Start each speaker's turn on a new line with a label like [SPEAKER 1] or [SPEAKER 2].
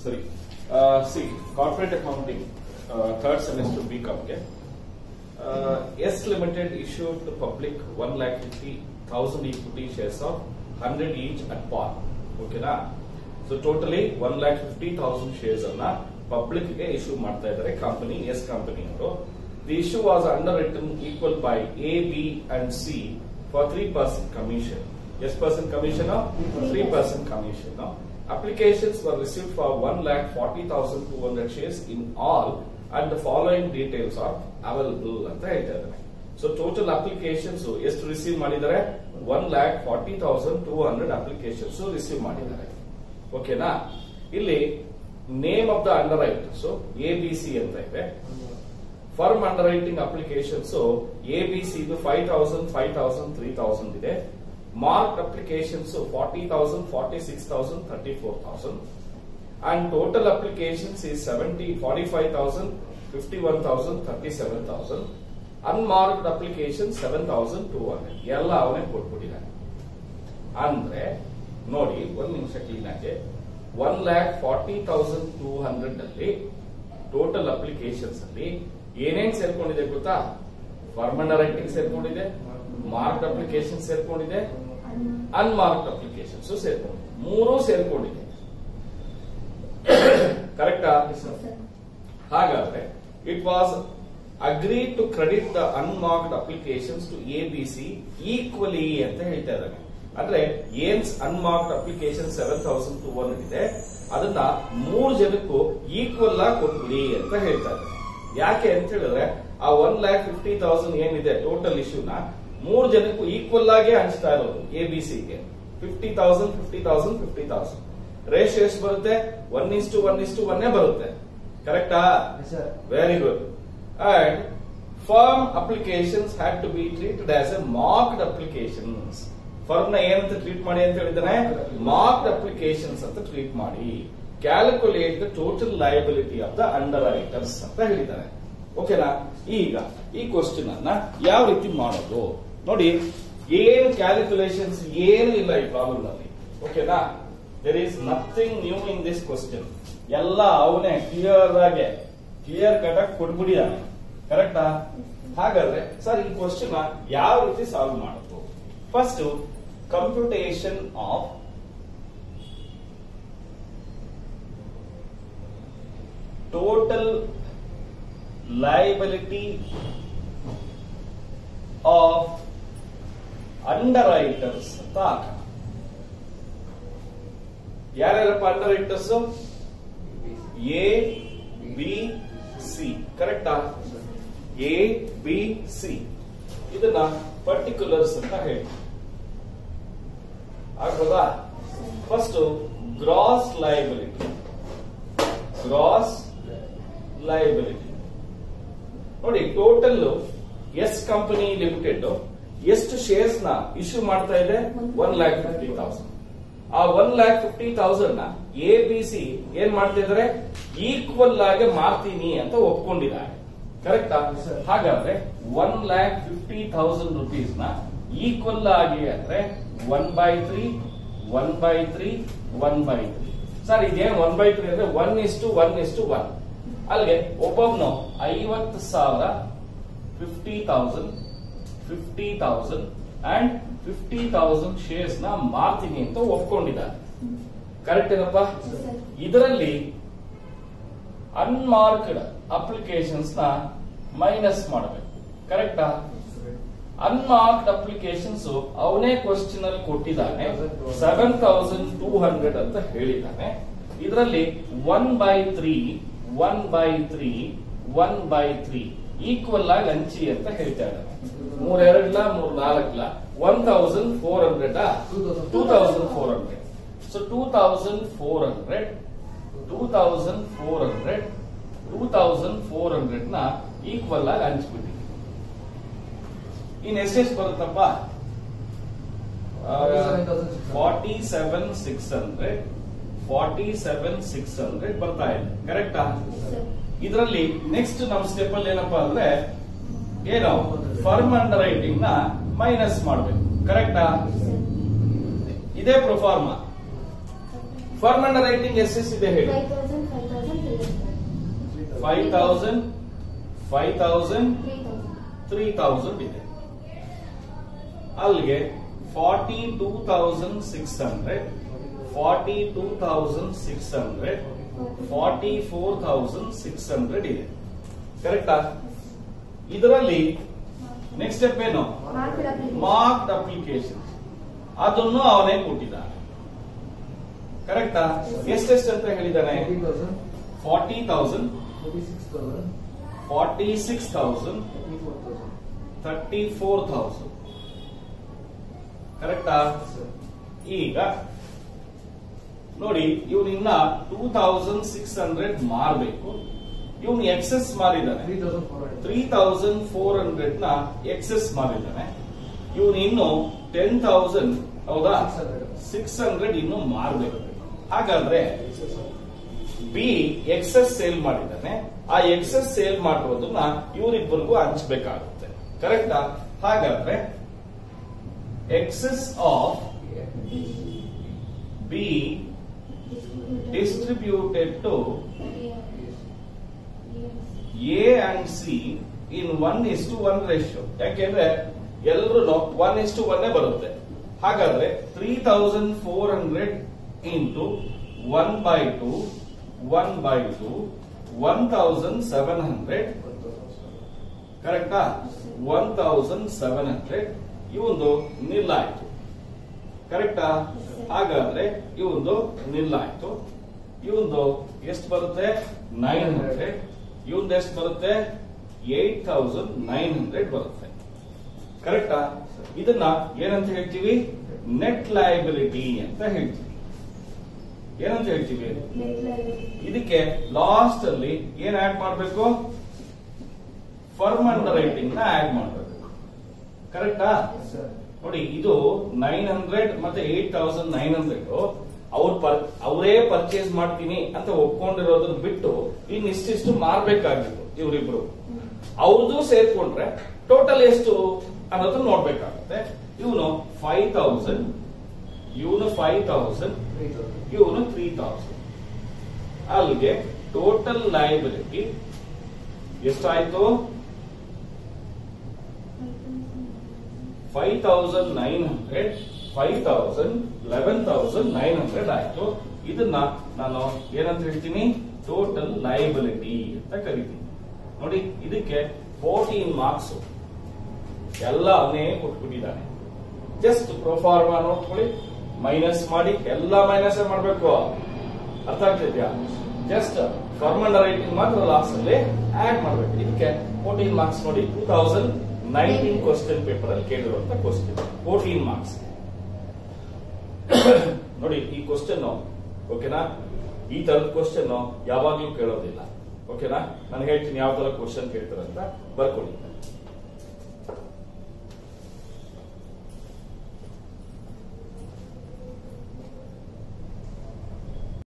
[SPEAKER 1] ಸರಿ C corporate accounting third semester B ಕಾಮ್ಗೆ S limited issued the public one lakh fifty thousand equity shares of hundred each at par ಓಕೆನಾ so totally one lakh fifty thousand shares ಅನ್ನ public ಗೆ issue ಮಾಡ್ತಾ ಇದ್ದಾರೆ company S company ಅವರು the issue was underwritten equal by A B and C for three percent commission ಎಷ್ಟು percent commission three percent commission applications were received for one lakh forty thousand two hundred shares in all and the following details are available ಅಂತ ಹೇಳ್ತಾ ಇದ್ದಾರೆ so total applications ಎಷ್ಟು receive ಮಾಡಿದ್ದಾರೆ one lakh forty thousand two hundred applications receive ಮಾಡಿದ್ದಾರೆ ಓಕೆನಾ ಇಲ್ಲಿ name of the underwriters A B C ಅಂತ ಇದೆ firm underwriting applications A B C ಇದು five thousand five thousand three thousand ಇದೆ mark applications forty thousand forty six thousand thirty four thousand and total applications is seventy forty five thousand fifty one thousand thirty seven thousand unmarked application seven thousand two hundred ಎಲ್ಲ ಅವನೇ ಕೊಟ್ಬಿಟ್ಟಿದ್ದಾನೆ ಅಂದ್ರೆ ನೋಡಿ ಒಂದ್ ನಿಮಿಷ clean ಆಗಿ one lakh forty thousand two hundred ಅಲ್ಲಿ total applications ಅಲ್ಲಿ ಏನೇನ್ ಸೇರ್ಕೊಂಡಿದೆ ಗೊತ್ತಾ ಫಾರ್ಮಂಡ್ ರೈಟಿಂಗ್ ಸೇರ್ಕೊಂಡಿದೆ ಮಾರ್ಕ್ಡ್ ಅಪ್ಲಿಕೇಶನ್ ಸೇರ್ಕೊಂಡಿದೆ ಅನ್ಮಾರ್ಕ್ಡ್ ಅಪ್ಲಿಕೇಶನ್ಸ್ ಸೇರ್ಕೊಂಡಿದೆ ಮೂರೂ ಸೇರ್ಕೊಂಡಿದೆ ಕರೆಕ್ಟಾ ಹಾಗಾದ್ರೆ it was agree to credit the unmarked applications to A B C equally ಅಂತ ಹೇಳ್ತಾ ಇದ್ದಾನೆ ಅಂದ್ರೆ ಏನ್ಸ್ unmarked application seven thousand two hundred ಇದೆ ಅದನ್ನ ಮೂರು ಜನಕ್ಕೂ ಈಕ್ವಲ್ ಆಗಿ ಕೊಟ್ಬಿಡಿ ಅಂತ ಹೇಳ್ತಾ ಇದ್ದಾರೆ ಯಾಕೆ ಅಂತ ಹೇಳಿದ್ರೆ ಆ ಒನ್ ಲ್ಯಾಕ್ ಫಿಫ್ಟಿ ತೌಸಂಡ್ ಏನಿದೆ ಟೋಟಲ್ ಇಶ್ಯೂನ ಮೂರು ಜನಕ್ಕೂ ಈಕ್ವಲ್ ಆಗೇ ಹಂಚ್ತಾ ಇರೋದು ಎ ಬಿ ಸಿಗೆ fifty thousand fifty thousand fifty thousand ratio ಎಷ್ಟು ಬರುತ್ತೆ one is to one is to ಒನ್ನೇ ಬರುತ್ತೆ ಕರೆಕ್ಟಾ very good and firm applications had to be treated as a marked applications firm ನ ಏನಂತ ಟ್ರೀಟ್ ಮಾಡಿ ಅಂತ ಹೇಳಿದಾನೆ ಮಾರ್ಕ್ಡ್ ಅಪ್ಲಿಕೇಶನ್ಸ್ ಅಂತ ಟ್ರೀಟ್ ಮಾಡಿ calculate the total liability of the underwriters ಅಂತ ಹೇಳಿದ್ದಾರೆ ಓಕೆನಾ ಈಗ ಈ ಕ್ವಶನ್ ಅನ್ನ ಯಾವ ರೀತಿ ಮಾಡೋದು ನೋಡಿ ಏನು ಕ್ಯಾಲ್ಕುಲೇಷನ್ಸ್ ಏನು ಇಲ್ಲ ಈ ಪ್ರಾಬ್ಲಮ್ ನಲ್ಲಿ ಓಕೆನಾ there is nothing new in this question ಎಲ್ಲ ಅವನೇ ಕ್ಲಿಯರ್ ಆಗಿ ಕ್ಲಿಯರ್ ಕಟ್ ಆಗಿ ಕೊಟ್ಬಿಟ್ಟಿದ್ದಾನೆ ಕರೆಕ್ಟಾ ಹಾಗಾದ್ರೆ ಸರ್ ಈ ಕ್ವಶನ್ ಯಾವ ರೀತಿ ಸಾಲ್ವ್ ಮಾಡೋದು first computation of total liability of underwriters ಅಂತ ಹಾಕೋಣ ಯಾರ್ಯಾರಪ್ಪ underwriters A B C ಕರೆಕ್ಟಾ ಎ ಬಿ ಸಿ ಇದನ್ನ ಪರ್ಟಿಕ್ಯುಲರ್ಸ್ ಅಂತ ಹೇಳಿ ಆಗ್ಬೋದಾ first gross liability gross liability ನೋಡಿ ಟೋಟಲ್ ಎಸ್ ಕಂಪನಿ ಲಿಮಿಟೆಡ್ ಎಷ್ಟು ಶೇರ್ಸ್ ನ ಇಶ್ಯೂ ಮಾಡ್ತಾ ಇದೆ ಒನ್ ಲ್ಯಾಕ್ ಫಿಫ್ಟಿ ತೌಸಂಡ್ ಆ ಒನ್ ಲ್ಯಾಕ್ ಫಿಫ್ಟಿ ತೌಸಂಡ್ ನ ಎ ಬಿ ಸಿ ಏನ್ ಮಾಡ್ತಾ ಇದಾರೆ ಈಕ್ವಲ್ ಆಗಿ ಮಾಡ್ತೀನಿ ಅಂತ ಒಪ್ಕೊಂಡಿದ್ದಾರೆ ಕರೆಕ್ಟಾ ಹಾಗಾದ್ರೆ one lakh fifty thousand rupees ನ ಈಕ್ವಲ್ ಆಗಿ ಅಂದ್ರೆ one by three one by three one by three sir ಇದೇನ್ ಒನ್ ಬೈ ತ್ರೀ ಅಂದ್ರೆ one is to one is to one ಅಲ್ಲಿಗೆ ಒಬ್ಬೊಬ್ನು ಐವತ್ತು ಸಾವಿರ fifty thousand fifty thousand and fifty thousand shares ನ ಮಾರ್ತೀನಿ ಅಂತ ಒಪ್ಕೊಂಡಿದ್ದಾರೆ ಕರೆಕ್ಟ್ ಏನಪ್ಪ ಇದರಲ್ಲಿ ಅನ್ಮಾರ್ಕ್ಡ್ ಅಪ್ಲಿಕೇಶನ್ಸ್ ನ ಮೈನಸ್ ಮಾಡಬೇಕು ಕರೆಕ್ಟಾ ಅನ್ಮಾರ್ಕ್ಡ್ ಅಪ್ಲಿಕೇಶನ್ಸ್ ಅವನೇ ಕ್ವಶನ್ ಅಲ್ಲಿ ಕೊಟ್ಟಿದ್ದಾನೆ ಸೆವೆನ್ ತೌಸಂಡ್ ಟೂ ಹಂಡ್ರೆಡ್ ಅಂತ ಹೇಳಿದ್ದಾನೆ ಇದರಲ್ಲಿ one by three one by three one by three equal ಆಗಿ ಹಂಚಿ ಅಂತ ಹೇಳ್ತಾ ಇದ್ದಾನೆ ಮೂರ್ ಎರಡ್ಲ ಮೂರ್ ನಾಲ್ಕಲ one thousand four hundred two thousand four hundred so two thousand four hundred two thousand four hundred two thousand four hundred ನ ಈಕ್ವಲ್ ಆಗಿ ಹಂಚ್ಬಿಟ್ಟಿದೆ ಇನ್ ಎಷ್ಟೆಷ್ಟು ಬರುತ್ತಪ್ಪ forty seven six hundred forty seven six hundred ಬರ್ತಾ ಇದೆ ಕರೆಕ್ಟಾ ಇದರಲ್ಲಿ ನೆಕ್ಸ್ಟ್ ನಮ್ ಸ್ಟೆಪ್ ಅಲ್ಲಿ ಏನಪ್ಪಾ ಅಂದ್ರೆ ಏನು ಫರ್ಮ್ ಅಂಡರ್ ರೈಟಿಂಗ್ ನ ಮೈನಸ್ ಮಾಡಬೇಕು ಕರೆಕ್ಟಾ ಇದೇ proforma firm underwriting yes yes ಇದೆ ಹೇಳಿ five thousand five thousand
[SPEAKER 2] three
[SPEAKER 1] three
[SPEAKER 2] thousand
[SPEAKER 1] thousand ಇದೆ ಅಲ್ಲಿಗೆ forty two thousand six hundred forty two thousand six hundred forty four thousand six hundred ಇದೆ ಕರೆಕ್ಟಾ ಇದರಲ್ಲಿ ನೆಕ್ಸ್ಟ್ ಸ್ಟೆಪ್ ಏನು
[SPEAKER 2] market application
[SPEAKER 1] marked application ಅದನ್ನು ಅವನೇ ಕೊಟ್ಟಿದ್ದಾನೆ ಕರೆಕ್ಟಾ ಎಷ್ಟೆಷ್ಟು ಅಂತ ಹೇಳಿದ್ದಾನೆ forty thousand forty six thousand thirty four thousand ಕರೆಕ್ಟಾ ಈಗ ನೋಡಿ ಇವನಿನ್ನ ಟೂ ತೌಸಂಡ್ ಸಿಕ್ಸ್ ಹಂಡ್ರೆಡ್ ಮಾರಬೇಕು ಇವನು ಎಕ್ಸೆಸ್ ಮಾರಿದ್ದಾನೆ ತ್ರೀ ತೌಸಂಡ್ ಫೋರ್ ಹಂಡ್ರೆಡ್ ನ ಎಕ್ಸೆಸ್ ಮಾಡಿದ್ದಾನೆ ಇವನು ಇನ್ನು ಟೆನ್ ತೌಸಂಡ್ ಹೌದಾ ಸಿಕ್ಸ್ ಹಂಡ್ರೆಡ್ ಇನ್ನು ಮಾರಬೇಕು ಹಾಗಾದ್ರೆ ಬಿ ಎಕ್ಸೆಸ್ ಸೇಲ್ ಮಾಡಿದ್ದಾನೆ ಆ ಎಕ್ಸೆಸ್ ಸೇಲ್ ಮಾಡಿರೋದನ್ನ ಇವರಿಬ್ಬರಿಗೂ ಹಂಚ್ಬೇಕಾಗುತ್ತೆ ಕರೆಕ್ಟಾ ಹಾಗಾದ್ರೆ excess of B distributed to A and C in one is to one ratio ಯಾಕೆಂದ್ರೆ ಎಲ್ಲರೂ ಒನ್ ಇಸ್ ಟು ಒನ್ನೇ ಬರುತ್ತೆ ಹಾಗಾದ್ರೆ three thousand four hundred into one by two one by two one thousand seven hundred ಕರೆಕ್ಟಾ one thousand seven hundred ಇವಂದು ನಿಲ್ಲಾಯ್ತು ಕರೆಕ್ಟಾ ಹಾಗಾದ್ರೆ ಇವಂದು ನಿಲ್ಲಾಯ್ತು ಇವಂದು ಎಷ್ಟು ಬರುತ್ತೆ ನೈನ್ ಹಂಡ್ರೆಡ್ ಇವಂದು ಎಷ್ಟು ಬರುತ್ತೆ ಏಟ್ ತೌಸಂಡ್ ನೈನ್ ಹಂಡ್ರೆಡ್ ಬರುತ್ತೆ ಕರೆಕ್ಟಾ ಇದನ್ನ ಏನಂತ ಹೇಳ್ತೀವಿ ನೆಟ್ ಲಯಬಿಲಿಟಿ ಅಂತ ಹೇಳ್ತೀವಿ ಏನಂತ ಹೇಳ್ತೀವಿ ಇದಕ್ಕೆ ಲಾಸ್ಟ್ ಅಲ್ಲಿ ಏನ್ ಆಡ್ ಮಾಡಬೇಕು ಫರ್ಮ್ ಅಂಡರ್ ರೈಟಿಂಗ್ ನ ಆಡ್ ಮಾಡಬೇಕು ಕರೆಕ್ಟಾ ನೋಡಿ ಇದು ನೈನ್ ಹಂಡ್ರೆಡ್ ಮತ್ತೆ ಏಟ್ ತೌಸಂಡ್ ನೈನ್ ಹಂಡ್ರೆಡ್ ಅವ್ರ ಪರ್ ಅವರೇ ಪರ್ಚೇಸ್ ಮಾಡ್ತೀನಿ ಅಂತ ಒಪ್ಕೊಂಡಿರೋದನ್ನ ಬಿಟ್ಟು ಇನ್ ಇಷ್ಟಿಷ್ಟು ಮಾರ್ಬೇಕಾಗಿತ್ತು ಇವರಿಬ್ರು ಅವ್ರದ್ದು ಸೇರ್ಕೊಂಡ್ರೆ ಟೋಟಲ್ ಎಷ್ಟು ಅನ್ನೋದನ್ನ ನೋಡ್ಬೇಕಾಗುತ್ತೆ ಇವನು ಫೈವ್ ತೌಸಂಡ್ ಇವನು ಫೈವ್ ತೌಸಂಡ್ ಇವನು ತ್ರೀ ತೌಸಂಡ್ ಅಲ್ಲಿಗೆ ಟೋಟಲ್ ಲಯಬಿಲಿಟಿ ಎಷ್ಟಾಯ್ತು five thousand nine hundred five thousand eleven thousand nine hundred ಆಯ್ತು ಇದನ್ನ ನಾನು ಏನಂತ ಹೇಳ್ತೀನಿ ಟೋಟಲ್ ಲಯಬಿಲಿಟಿ ಅಂತ ಕರಿತೀನಿ ನೋಡಿ ಇದಕ್ಕೆ ಫೋರ್ಟೀನ್ ಮಾರ್ಕ್ಸ್ ಎಲ್ಲ ಅವನೇ ಕೊಟ್ಬಿಟ್ಟಿದ್ದಾನೆ ಜಸ್ಟ್ ಪ್ರೊಫಾರ್ಮಾ ನೋಡ್ಕೊಳ್ಳಿ ಮೈನಸ್ ಮಾಡಿ ಎಲ್ಲ ಮೈನಸ್ ಮಾಡಬೇಕು ಅರ್ಥ ಆಗ್ತಿದ್ಯಾ ಜಸ್ಟ್ ಫಾರ್ಮಲ್ ರೈಟಿಂಗ್ ಮಾತ್ರ ಲಾಸ್ಟ್ ಅಲ್ಲಿ ಆಡ್ ಮಾಡ್ಬೇಕು ಇದಕ್ಕೆ ಫೋರ್ಟೀನ್ ಮಾರ್ಕ್ಸ್ ನೋಡಿ two thousand nineteen question paper ಅಲ್ಲಿ ಕೇಳಿರುವಂತ ಕ್ವಶನ್ ಫೋರ್ಟೀನ್ ಮಾರ್ಕ್ಸ್ ನೋಡಿ ಈ ಕ್ವಶನ್ ಓಕೆನಾ ಈ ತರದ ಕ್ವಶನ್ ಯಾವಾಗ್ಲೂ ಕೇಳೋದಿಲ್ಲ ಓಕೆನಾ ನಾನು ಹೇಳ್ತೀನಿ ಯಾವ ತರ ಕ್ವಶನ್ ಕೇಳ್ತಾರೆ ಅಂತ ಬರ್ಕೊಳ್ಳಿ